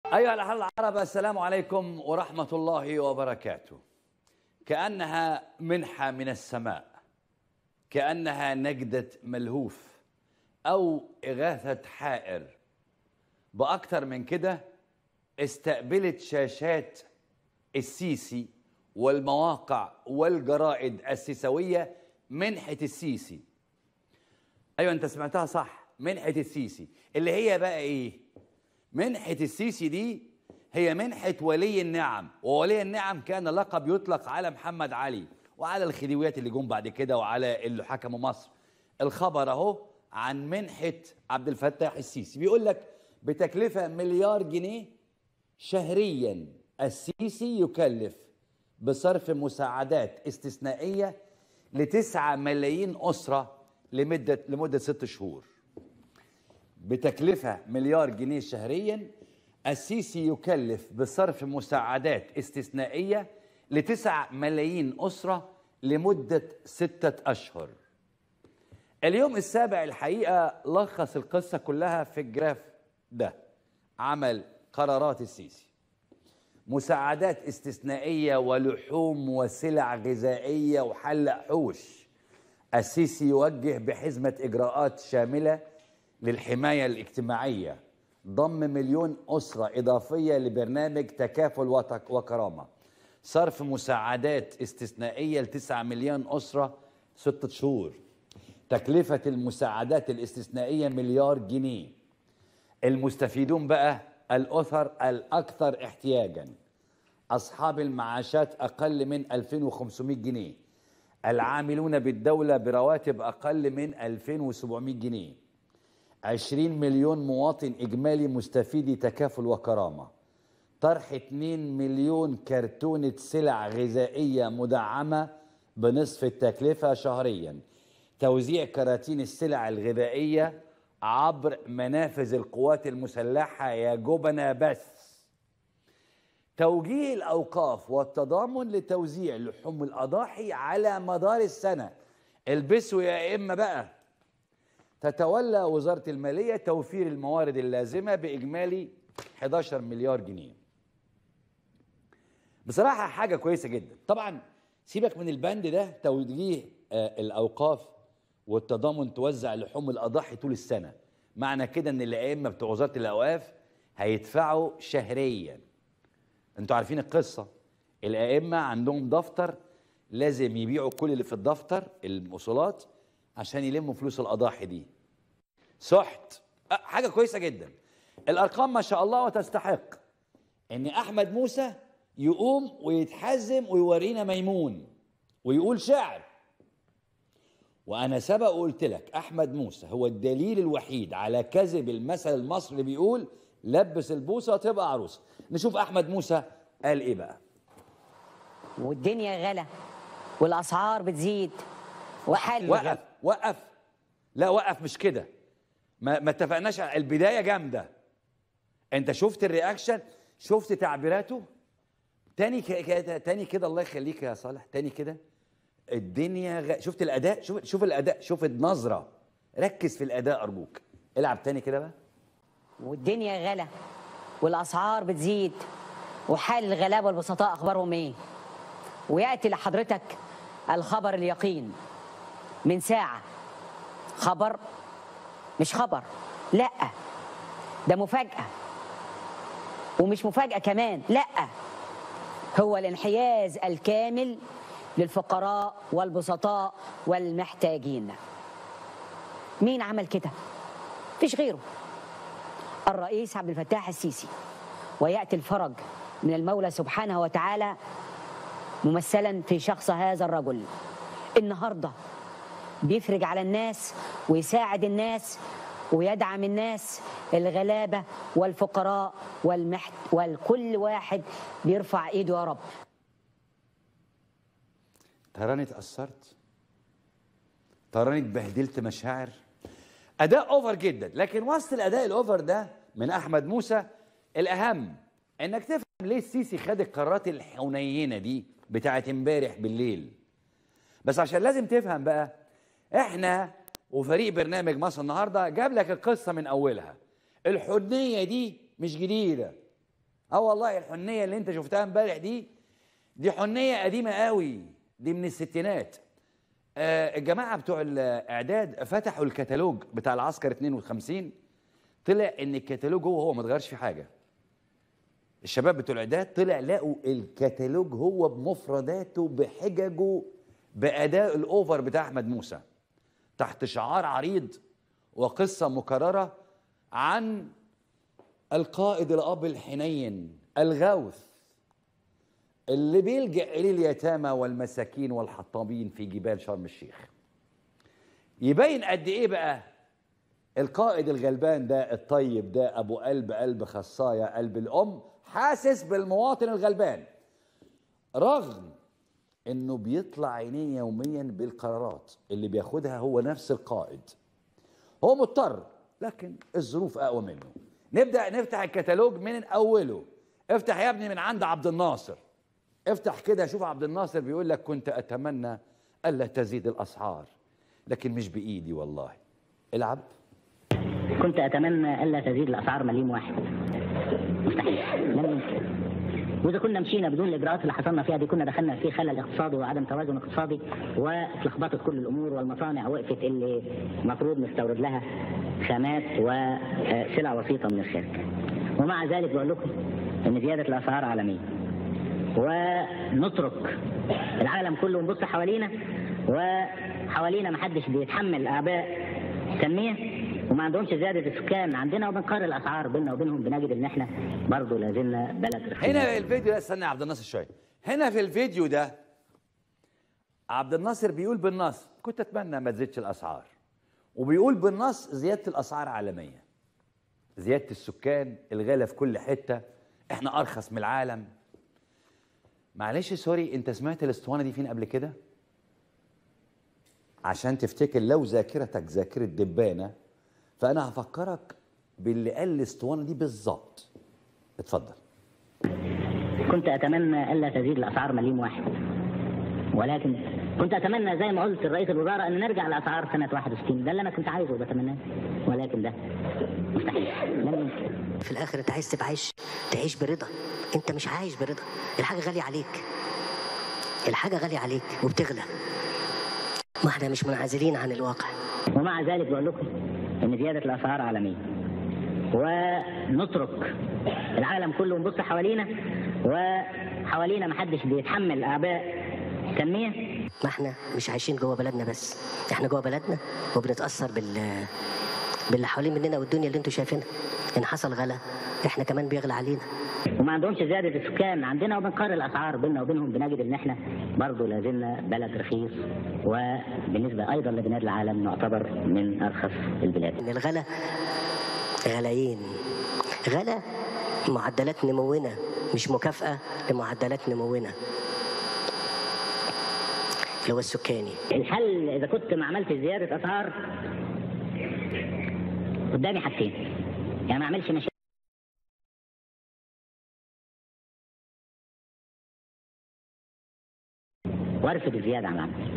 أيها الأهل العرب السلام عليكم ورحمة الله وبركاته كأنها منحة من السماء كأنها نجدة ملهوف أو إغاثة حائر بأكتر من كده استقبلت شاشات السيسي والمواقع والجرائد السيسوية منحة السيسي أيوة أنت سمعتها صح منحة السيسي اللي هي بقى إيه منحة السيسي دي هي منحة ولي النعم وولي النعم كان لقب يطلق على محمد علي وعلى الخديويات اللي جم بعد كده وعلى اللي حكموا مصر الخبر اهو عن منحة عبد الفتاح السيسي بيقول لك بتكلفة مليار جنيه شهريا السيسي يكلف بصرف مساعدات استثنائية لتسعة ملايين أسرة لمدة لمدة ست شهور بتكلفة مليار جنيه شهريا السيسي يكلف بصرف مساعدات استثنائية لتسع ملايين أسرة لمدة ستة أشهر اليوم السابع الحقيقة لخص القصة كلها في الجراف ده عمل قرارات السيسي مساعدات استثنائية ولحوم وسلع غذائية وحل حوش السيسي يوجه بحزمة إجراءات شاملة للحماية الاجتماعية ضم مليون أسرة إضافية لبرنامج تكافل وتك- وكرامة صرف مساعدات استثنائية لتسعة مليون أسرة ستة شهور تكلفة المساعدات الاستثنائية مليار جنيه المستفيدون بقى الأسر الأكثر احتياجا أصحاب المعاشات أقل من 2500 جنيه العاملون بالدولة برواتب أقل من 2700 جنيه 20 مليون مواطن إجمالي مستفيدي تكافل وكرامة طرح 2 مليون كرتونة سلع غذائية مدعمة بنصف التكلفة شهريا توزيع كراتين السلع الغذائية عبر منافذ القوات المسلحة يا جبنة بس توجيه الأوقاف والتضامن لتوزيع لحوم الأضاحي على مدار السنة البسوا يا إما بقى تتولى وزارة المالية توفير الموارد اللازمة بإجمالي 11 مليار جنيه بصراحة حاجة كويسة جدا طبعا سيبك من البند ده توجيه آه، الأوقاف والتضامن توزع لحوم الأضاحي طول السنة معنى كده إن الأئمة بتوع وزارة الأوقاف هيدفعوا شهريا انتوا عارفين القصة الأئمة عندهم دفتر لازم يبيعوا كل اللي في الدفتر الموصولات عشان يلموا فلوس الأضاحي دي سحت أه، حاجة كويسة جدا الأرقام ما شاء الله وتستحق إن أحمد موسى يقوم ويتحزم ويورينا ميمون ويقول شعر وأنا سبق وقلت لك أحمد موسى هو الدليل الوحيد على كذب المثل المصري اللي بيقول لبس البوسة تبقى عروسة نشوف أحمد موسى قال إيه بقى والدنيا غلا والاسعار بتزيد وحل وقف وقف لا وقف مش كده ما ما اتفقناش على البدايه جامده انت شفت الرياكشن شفت تعبيراته تاني ك... ك... تاني كده الله يخليك يا صالح تاني كده الدنيا غ... شفت الاداء شوف شوف الاداء شوف النظره ركز في الاداء ارجوك العب تاني كده بقى والدنيا غلا والاسعار بتزيد وحال الغلابه والبسطاء اخبارهم ايه وياتي لحضرتك الخبر اليقين من ساعه خبر مش خبر لا ده مفاجاه ومش مفاجاه كمان لا هو الانحياز الكامل للفقراء والبسطاء والمحتاجين مين عمل كده مفيش غيره الرئيس عبد الفتاح السيسي وياتي الفرج من المولى سبحانه وتعالى ممثلا في شخص هذا الرجل النهارده بيفرج على الناس ويساعد الناس ويدعم الناس الغلابه والفقراء والمحت والكل واحد بيرفع ايده يا رب تراني اتأثرت تراني اتبهدلت مشاعر أداء أوفر جدا لكن وسط الأداء الأوفر ده من أحمد موسى الأهم إنك تفهم ليه السيسي خد القرارات الحنينة دي بتاعت امبارح بالليل بس عشان لازم تفهم بقى إحنا وفريق برنامج مصر النهارده جاب لك القصة من أولها الحنية دي مش جديدة اه والله الحنيه اللي انت شفتها امبارح دي دي حنيه قديمه قوي دي من الستينات آه الجماعه بتوع الاعداد فتحوا الكتالوج بتاع العسكر 52 طلع ان الكتالوج هو هو ما اتغيرش فيه حاجه الشباب بتوع الاعداد طلع لقوا الكتالوج هو بمفرداته بحججه باداء الاوفر بتاع احمد موسى تحت شعار عريض وقصه مكرره عن القائد الاب الحنين الغوث اللي بيلجأ إليه اليتامى والمساكين والحطابين في جبال شرم الشيخ يبين قد إيه بقى القائد الغلبان ده الطيب ده أبو قلب قلب خصاية قلب الأم حاسس بالمواطن الغلبان رغم إنه بيطلع عينيه يوميا بالقرارات اللي بياخدها هو نفس القائد هو مضطر لكن الظروف أقوى منه نبدأ نفتح الكتالوج من أوله افتح يا ابني من عند عبد الناصر افتح كده شوف عبد الناصر بيقول لك كنت اتمنى الا تزيد الاسعار لكن مش بايدي والله العب كنت اتمنى الا تزيد الاسعار مليم واحد مستحيل لن يمكن واذا كنا مشينا بدون الاجراءات اللي حصلنا فيها دي كنا دخلنا في خلل اقتصادي وعدم توازن اقتصادي واتلخبطت كل الامور والمصانع وقفت اللي المفروض نستورد لها خامات وسلع وسيطه من الخارج ومع ذلك بقول لكم ان زياده الاسعار عالميه ونترك العالم كله ونبص حوالينا وحوالينا ما حدش بيتحمل اعباء التنميه وما عندهمش زياده السكان عندنا وبنقارن الاسعار بيننا وبينهم بنجد ان احنا برضه لازلنا بلد رخيص هنا الفيديو ده استنى يا عبد الناصر شويه هنا في الفيديو ده عبد الناصر بيقول بالنص كنت اتمنى ما تزيدش الاسعار وبيقول بالنص زياده الاسعار عالميه زياده السكان الغلا في كل حته احنا ارخص من العالم معلش سوري انت سمعت الاسطوانه دي فين قبل كده عشان تفتكر لو ذاكرتك ذاكره دبانه فانا هفكرك باللي قال الاسطوانه دي بالظبط اتفضل كنت اتمنى الا تزيد الاسعار مليم واحد ولكن كنت اتمنى زي ما قلت لرئيس الوزراء ان نرجع لاسعار سنه 61 ده اللي انا كنت عايزه وبتمناه ولكن ده مستحيل لن يمكن في الاخر انت عايز تبقى عايش تعيش برضا انت مش عايش برضا الحاجه غاليه عليك الحاجه غاليه عليك وبتغلى ما احنا مش منعزلين عن الواقع ومع ذلك بقول لكم ان زياده الاسعار عالميه ونترك العالم كله ونبص حوالينا وحوالينا ما حدش بيتحمل اعباء التنميه ما احنا مش عايشين جوه بلدنا بس احنا جوه بلدنا وبنتاثر بال باللي حوالين مننا والدنيا اللي انتوا شايفينها ان حصل غلا احنا كمان بيغلى علينا وما عندهمش زياده السكان عندنا وبنقارن الاسعار بيننا وبينهم بنجد ان احنا برضه لازلنا بلد رخيص وبالنسبه ايضا لبلاد العالم نعتبر من ارخص البلاد ان الغلا غلايين غلا معدلات نمونا مش مكافأة لمعدلات نمونا اللي هو السكاني الحل اذا كنت ما عملتش زياده اسعار قدامي حاجتين يعني ما اعملش مشاكل وارفض الزياده عن العمل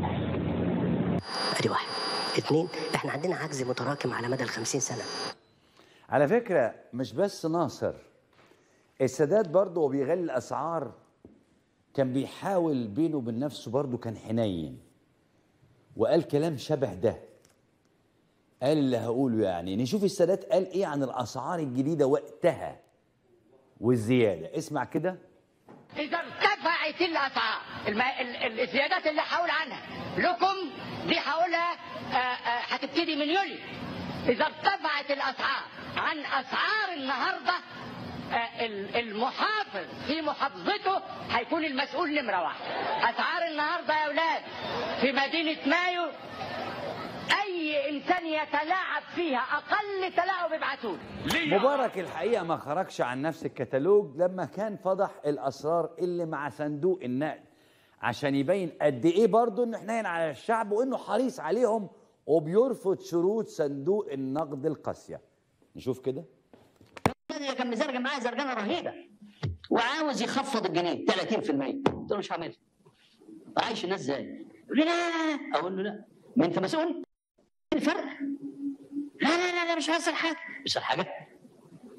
ادي واحد اثنين احنا عندنا عجز متراكم على مدى الخمسين سنة على فكره مش بس ناصر السادات برضه وبيغلي الاسعار كان بيحاول بينه وبين نفسه برضه كان حنين وقال كلام شبه ده قال اللي هقوله يعني نشوف السادات قال ايه عن الاسعار الجديده وقتها والزياده اسمع كده إذا ارتفعت الأسعار الم... ال... ال- الزيادات اللي هقول عنها لكم دي هقولها آه، آه، هتبتدي من يوليو إذا ارتفعت الأسعار عن أسعار النهاردة آه، ال- المحافظ في محافظته هيكون المسؤول نمرة واحد أسعار النهاردة يا أولاد في مدينة مايو أي إنسان يتلاعب فيها أقل تلاعب ابعتوه مبارك الحقيقه ما خرجش عن نفس الكتالوج لما كان فضح الاسرار اللي مع صندوق النقد عشان يبين قد ايه برضه انه حنين على الشعب وانه حريص عليهم وبيرفض شروط صندوق النقد القاسيه نشوف كده الراجل كان مزرجن معايا زرجنه رهيبه وعاوز يخفض الجنيه 30% قلت له مش هعملها عايش الناس ازاي؟ يقول لي لا لا لا اقول له لا ما انت مسؤول الفرق لا لا لا, لا مش هيحصل حاجه مش هيحصل حاجه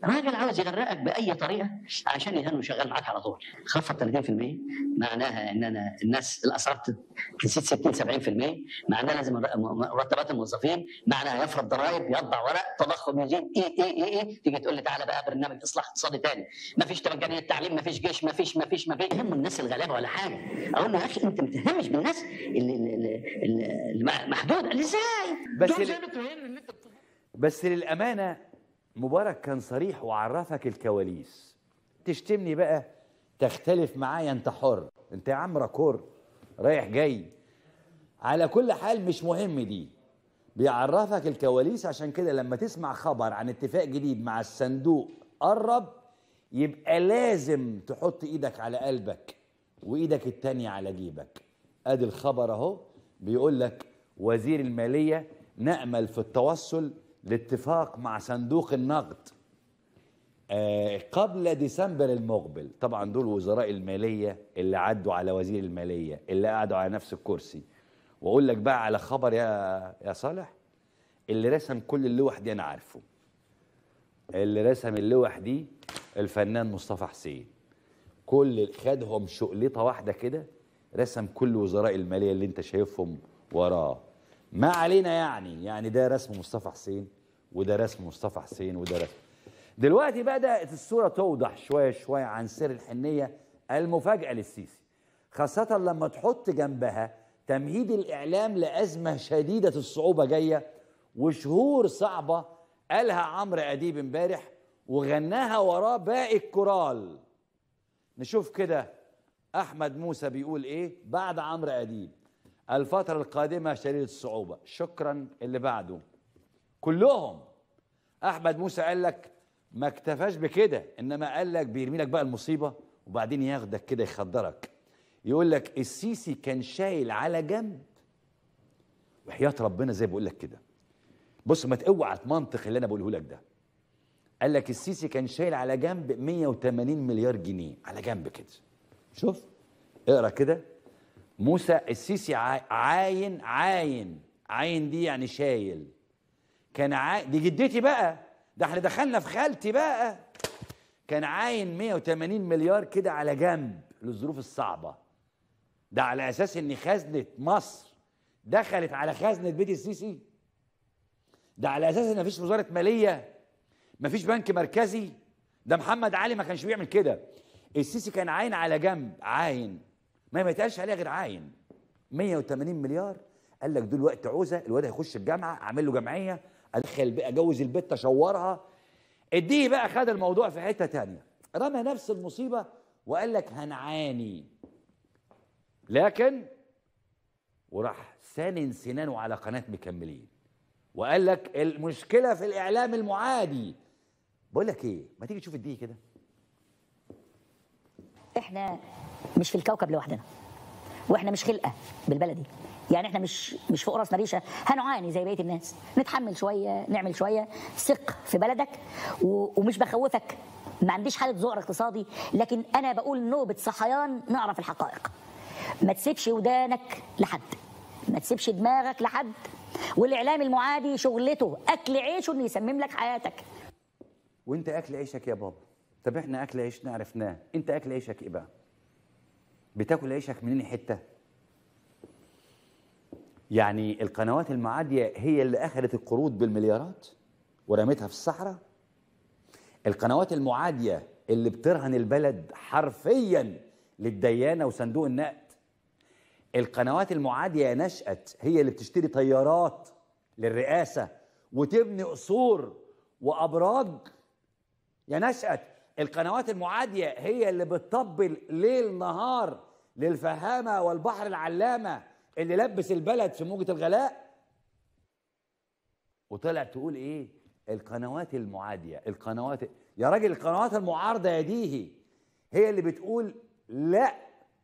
راجل عاوز يغرقك باي طريقه عشان يهنه شغال معاك على طول خفض 30% معناها ان انا الناس الاسعار تزيد 60 70% معناها لازم مرتبات الموظفين معناها يفرض ضرائب يطبع ورق تضخم يزيد ايه ايه ايه ايه تيجي تقول لي تعالى بقى برنامج اصلاح اقتصادي تاني ما فيش مجانيه التعليم ما فيش جيش ما فيش ما فيش ما فيش يهموا الناس الغلابه ولا حاجه اقول له يا اخي انت ما تهتمش بالناس اللي- اللي اللي- اللي محدوده قال لي ازاي؟ بس دول ال- زي ما تقول إن أنت بس للأمانة مبارك كان صريح وعرفك الكواليس تشتمني بقى تختلف معايا انت حر انت يا عم راكور رايح جاي على كل حال مش مهم دي بيعرفك الكواليس عشان كده لما تسمع خبر عن اتفاق جديد مع الصندوق قرب يبقى لازم تحط ايدك على قلبك وايدك التانية على جيبك ادي الخبر اهو بيقول لك وزير المالية نأمل في التوصل لاتفاق مع صندوق النقد آه، قبل ديسمبر المقبل طبعا دول وزراء المالية اللي عدوا على وزير المالية اللي قعدوا على نفس الكرسي واقول لك بقى على خبر يا يا صالح اللي رسم كل اللوح دي انا عارفه اللي رسم اللوح دي الفنان مصطفى حسين كل خدهم شقلطه واحده كده رسم كل وزراء الماليه اللي انت شايفهم وراه ما علينا يعني يعني ده رسم مصطفى حسين وده رسم مصطفى حسين وده رسم دلوقتي بدات الصوره توضح شويه شويه عن سر الحنيه المفاجاه للسيسي خاصه لما تحط جنبها تمهيد الاعلام لازمه شديده الصعوبه جايه وشهور صعبه قالها عمرو اديب امبارح وغناها وراه باقي الكورال نشوف كده احمد موسى بيقول ايه بعد عمرو اديب الفتره القادمه شديده الصعوبه شكرا اللي بعده كلهم احمد موسى قال لك ما اكتفاش بكده انما قال لك بيرمي لك بقى المصيبه وبعدين ياخدك كده يخدرك يقول لك السيسي كان شايل على جنب وحياه ربنا زي بقول لك كده بص ما توعى منطق اللي انا بقوله لك ده قال لك السيسي كان شايل على جنب 180 مليار جنيه على جنب كده شوف اقرا كده موسى السيسي عاي- عاين عاين عاين دي يعني شايل كان عاي... دي جدتي بقى ده احنا دخلنا في خالتي بقى كان عاين 180 مليار كده على جنب للظروف الصعبة ده على أساس إن خزنة مصر دخلت على خزنة بيت السيسي ده على أساس إن مفيش وزارة مالية مفيش بنك مركزي ده محمد علي ما كانش بيعمل كده السيسي كان عاين على جنب عاين ما ما يتقالش عليها غير عاين 180 مليار قال لك دول وقت عوزه الواد هيخش الجامعه اعمل له جمعيه ادخل بقى اجوز البت اشورها اديه بقى خد الموضوع في حته تانية رمى نفس المصيبه وقال لك هنعاني لكن وراح سانن سنانه على قناه مكملين وقال لك المشكله في الاعلام المعادي بقول لك ايه ما تيجي تشوف الدي كده احنا مش في الكوكب لوحدنا واحنا مش خلقه بالبلدي يعني احنا مش مش فوق راسنا ريشه هنعاني زي بقيه الناس نتحمل شويه نعمل شويه ثق في بلدك و- ومش بخوفك ما عنديش حاله ذعر اقتصادي لكن انا بقول نوبه صحيان نعرف الحقائق ما تسيبش ودانك لحد ما تسيبش دماغك لحد والاعلام المعادي شغلته اكل عيشه انه يسمم لك حياتك وانت اكل عيشك يا بابا طب احنا اكل عيشنا عرفناه انت اكل عيشك ايه بقى بتاكل عيشك منين حته يعني القنوات المعاديه هي اللي اخذت القروض بالمليارات ورمتها في الصحراء القنوات المعاديه اللي بترهن البلد حرفيا للديانه وصندوق النقد القنوات المعاديه نشأت هي اللي بتشتري طيارات للرئاسه وتبني قصور وابراج يا نشأت القنوات المعادية هي اللي بتطبل ليل نهار للفهامة والبحر العلامة اللي لبس البلد في موجة الغلاء وطلع تقول ايه القنوات المعادية القنوات يا راجل القنوات المعارضة يا ديهي هي اللي بتقول لا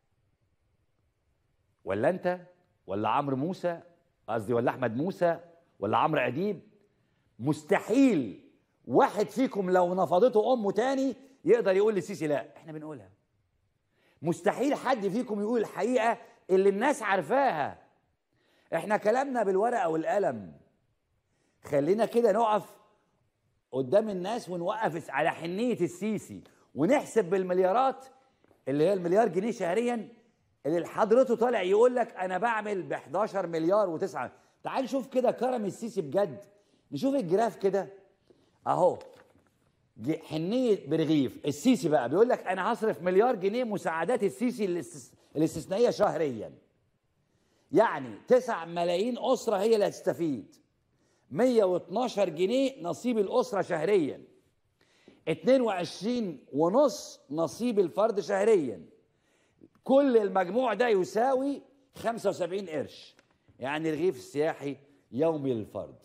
ولا انت ولا عمرو موسى قصدي ولا احمد موسى ولا عمرو اديب مستحيل واحد فيكم لو نفضته امه تاني يقدر يقول للسيسي لا احنا بنقولها مستحيل حد فيكم يقول الحقيقه اللي الناس عارفاها احنا كلامنا بالورقه والقلم خلينا كده نقف قدام الناس ونوقف على حنيه السيسي ونحسب بالمليارات اللي هي المليار جنيه شهريا اللي حضرته طالع يقول لك انا بعمل ب 11 مليار و9 تعال نشوف كده كرم السيسي بجد نشوف الجراف كده اهو ج- حنيه برغيف السيسي بقى بيقول لك انا هصرف مليار جنيه مساعدات السيسي الاستس- الاستثنائيه شهريا يعني 9 ملايين اسره هي اللي هتستفيد 112 جنيه نصيب الاسره شهريا 22 ونص نصيب الفرد شهريا كل المجموع ده يساوي 75 قرش يعني رغيف السياحي يومي للفرد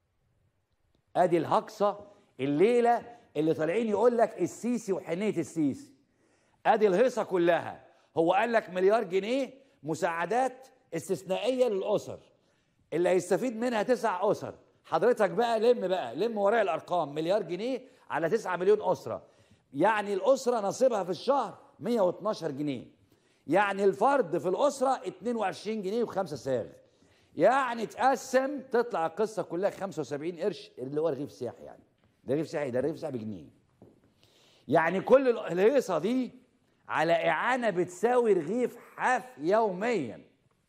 ادي الهقصه الليله اللي طالعين يقول لك السيسي وحنيه السيسي ادي الهيصه كلها هو قال لك مليار جنيه مساعدات استثنائيه للاسر اللي هيستفيد منها تسع اسر حضرتك بقى لم بقى لم ورايا الارقام مليار جنيه على 9 مليون اسره يعني الاسره نصيبها في الشهر 112 جنيه يعني الفرد في الاسره 22 جنيه وخمسة صاغ يعني تقسم تطلع القصه كلها 75 قرش اللي هو رغيف سياحي يعني ده رغيف سياحي ده رغيف سياحي بجنيه يعني كل ال- الهيصه دي على اعانه بتساوي رغيف حاف يوميا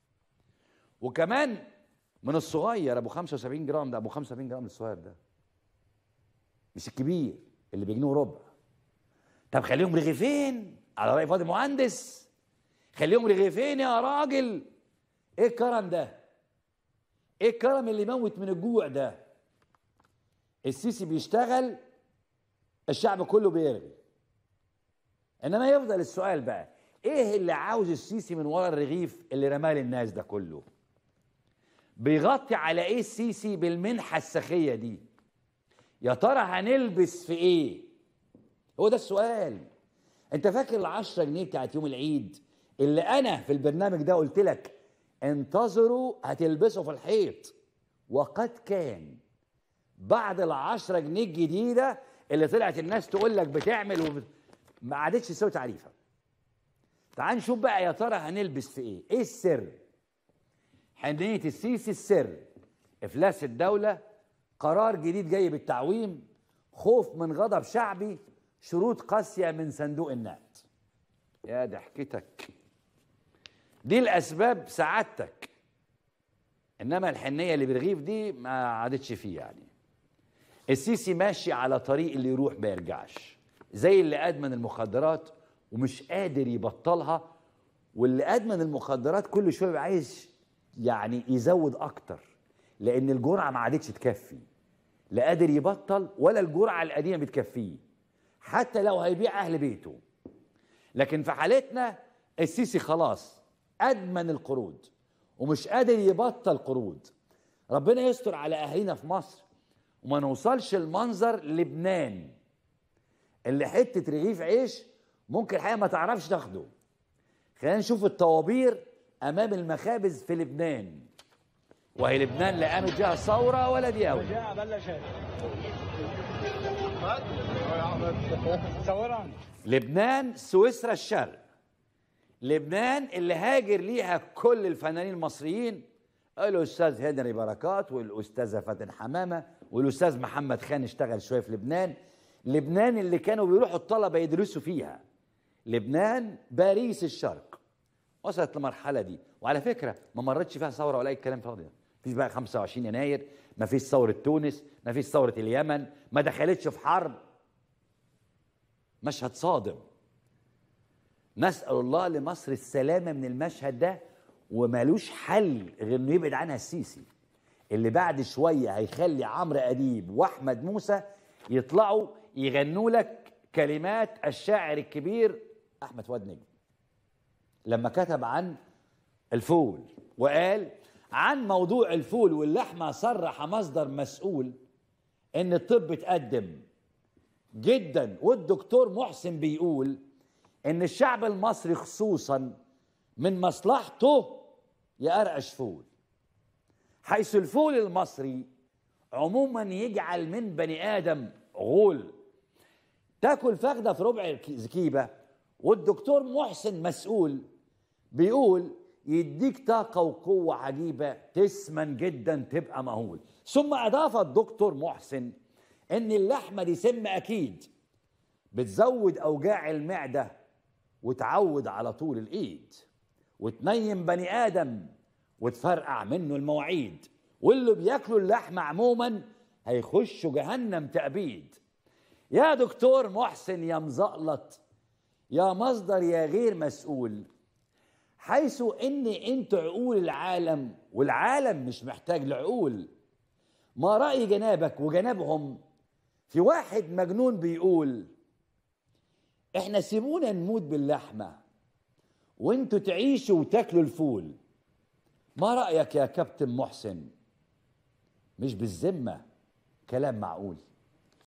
وكمان من الصغير ابو 75 جرام ده ابو 75 جرام الصغير ده مش الكبير اللي بجنيه وربع طب خليهم رغيفين على راي فاضل مهندس خليهم رغيفين يا راجل ايه الكرم ده ايه الكرم اللي يموت من الجوع ده السيسي بيشتغل الشعب كله بيرغي انما يفضل السؤال بقى ايه اللي عاوز السيسي من ورا الرغيف اللي رماه للناس ده كله بيغطي على ايه السيسي بالمنحه السخيه دي يا ترى هنلبس في ايه هو ده السؤال انت فاكر العشرة جنيه بتاعت يوم العيد اللي انا في البرنامج ده قلت لك انتظروا هتلبسوا في الحيط وقد كان بعد العشرة جنيه الجديدة اللي طلعت الناس تقول لك بتعمل وب... ما عادتش تساوي تعريفها تعال نشوف بقى يا ترى هنلبس في ايه ايه السر حنية السيسي السر افلاس الدولة قرار جديد جاي بالتعويم خوف من غضب شعبي شروط قاسية من صندوق النقد يا ضحكتك دي الاسباب سعادتك انما الحنيه اللي برغيف دي ما عادتش فيه يعني السيسي ماشي على طريق اللي يروح ما يرجعش زي اللي ادمن المخدرات ومش قادر يبطلها واللي ادمن المخدرات كل شويه بيبقى عايز يعني يزود اكتر لان الجرعه ما عادتش تكفي لا قادر يبطل ولا الجرعه القديمه بتكفيه حتى لو هيبيع اهل بيته لكن في حالتنا السيسي خلاص ادمن القروض ومش قادر يبطل قروض ربنا يستر على اهالينا في مصر وما نوصلش المنظر لبنان اللي حته رغيف عيش ممكن الحقيقه ما تعرفش تاخده خلينا نشوف الطوابير امام المخابز في لبنان وهي لبنان لا قامت فيها ثوره ولا دي أول. لبنان سويسرا الشرق لبنان اللي هاجر ليها كل الفنانين المصريين الاستاذ هنري بركات والاستاذه فاتن حمامه والاستاذ محمد خان اشتغل شويه في لبنان لبنان اللي كانوا بيروحوا الطلبه يدرسوا فيها لبنان باريس الشرق وصلت للمرحله دي وعلى فكره ما مرتش فيها ثوره ولا اي كلام فاضي مفيش بقى 25 يناير مفيش ثوره تونس مفيش ثوره اليمن ما دخلتش في حرب مشهد صادم نسأل الله لمصر السلامة من المشهد ده ومالوش حل غير انه يبعد عنها السيسي اللي بعد شوية هيخلي عمرو أديب وأحمد موسى يطلعوا يغنوا لك كلمات الشاعر الكبير أحمد فؤاد نجم لما كتب عن الفول وقال عن موضوع الفول واللحمة صرح مصدر مسؤول ان الطب اتقدم جدا والدكتور محسن بيقول ان الشعب المصري خصوصا من مصلحته يقرقش فول حيث الفول المصري عموما يجعل من بني ادم غول تاكل فخده في ربع كيبه والدكتور محسن مسؤول بيقول يديك طاقة وقوة عجيبة تسمن جدا تبقى مهول ثم أضاف الدكتور محسن ان اللحمه دي سم اكيد بتزود اوجاع المعده وتعود على طول الايد وتنيم بني ادم وتفرقع منه المواعيد واللي بياكلوا اللحمه عموما هيخشوا جهنم تأبيد يا دكتور محسن يا مزقلط يا مصدر يا غير مسؤول حيث ان انت عقول العالم والعالم مش محتاج لعقول ما رأي جنابك وجنابهم في واحد مجنون بيقول احنا سيبونا نموت باللحمة وانتوا تعيشوا وتاكلوا الفول ما رأيك يا كابتن محسن مش بالذمة كلام معقول